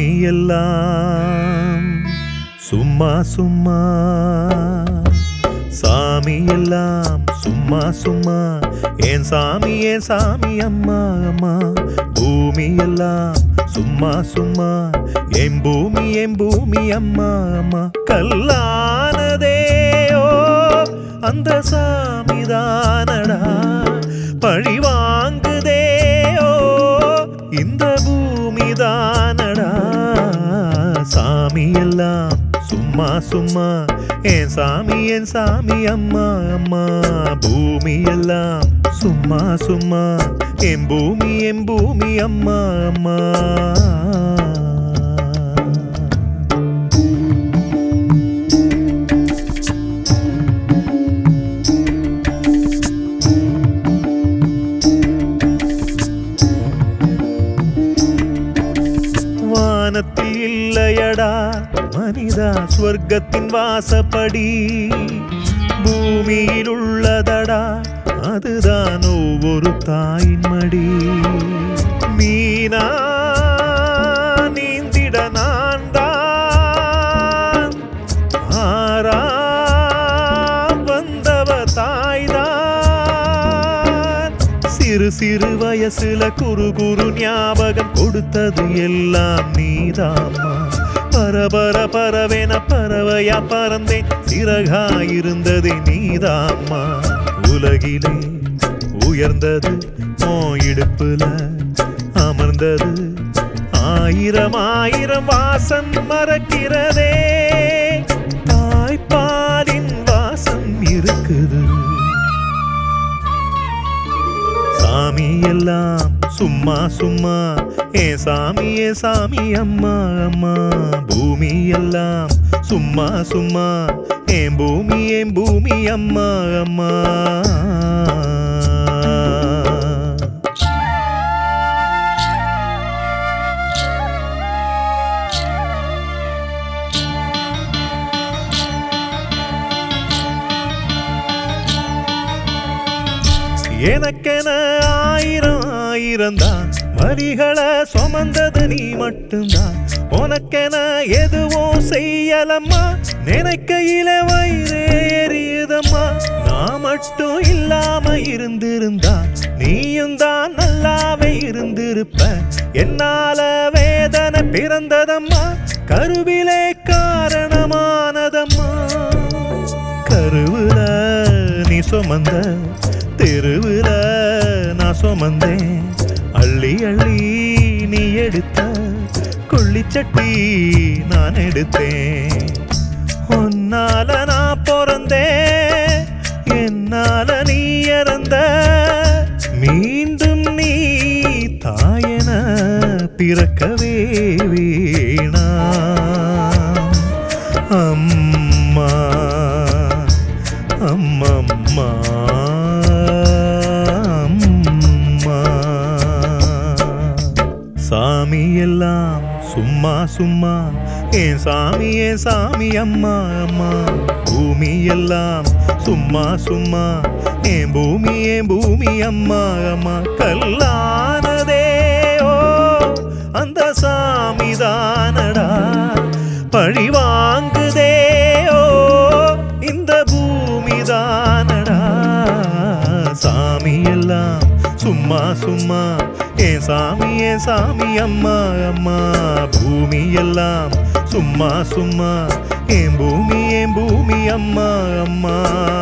சாமி எல்லாம் சும்மா சும்மா சாமி எல்லாம் சும்மா சும்மா ஏன் சாமி ஏன் சாமி அம்மா அம்மா பூமி எல்லாம் சும்மா சும்மா என் பூமி என் பூமி அம்மா அம்மா கல்லானதே ஓ அந்த சாமிதானடா பழி வாங்குதே ஓ இந்த பூமி தானடா சாமி எல்லாம் சும்மா சும்மா என் சாமி என் சாமி அம்மா அம்மா பூமி எல்லாம் சும்மா சும்மா என் பூமி என் பூமி அம்மா அம்மா வானத்தில் இல்லையடா மனிதா ஸ்வர்க்கத்தின் வாசப்படி பூமியில் உள்ளதடா அதுதான் ஒவ்வொரு தாயின் மடி மீனா நீந்திட நான் தான் ஆரா வந்தவ தாய்தான் சிறு சிறு வயசுல குறு குறு ஞாபகம் கொடுத்தது எல்லாம் நீதாம்மா பரபர பரவென பறவையா பறந்தேன் சிறகாயிருந்தது நீதாம்மா உலகிலே உயர்ந்தது ஓ இடுப்புல அமர்ந்தது ஆயிரம் ஆயிரம் வாசம் மறக்கிறதே தாய்ப்பாலின் வாசம் இருக்குது சாமி எல்லாம் சும்மா சும்மா ஏ சாமி ஏ சாமி அம்மா அம்மா பூமி எல்லாம் சும்மா சும்மா ஏன் பூமி ஏன் பூமி அம்மா அம்மா எனக்கென ஆயிரம் ஆயிரம் தான் வரிகளை சுமந்தது நீ மட்டும்தான் உனக்கென எதுவும் செய்யலம்மா நினைக்கையில வயிறு எரியுதம்மா நான் மட்டும் இல்லாம இருந்திருந்தா நீயும் தான் நல்லாவே இருந்திருப்ப என்னால வேதனை பிறந்ததம்மா கருவிலே காரணமானதம்மா கருவுல நீ சுமந்த தெருவுல நான் சுமந்தேன் அள்ளி அள்ளி நீ எடுத்த கொள்ளிச்சட்டி நான் எடுத்தேன் உன்னால நான் பிறந்தேன் என்னால நீ இறந்த மீண்டும் நீ தாயன பிறக்கவே வேணாம் அம்மா அம்மம்மா அம்மா சாமி எல்லாம் சும்மா சும்மா ஏன் சாமி ஏன் சாமி அம்மா அம்மா பூமி எல்லாம் சும்மா சும்மா ஏன் பூமி ஏன் பூமி அம்மா அம்மா கல்லானதே ஓ அந்த சாமி தானடா பழி வாங்குதே ஓ இந்த பூமி தானடா சாமி எல்லாம் சும்மா சும்மா ஏன் சாமி ஏன் சாமி அம்மா அம்மா பூமி எல்லாம் சும்மா சும்மா ஏன் பூமி ஏன் பூமி அம்மா அம்மா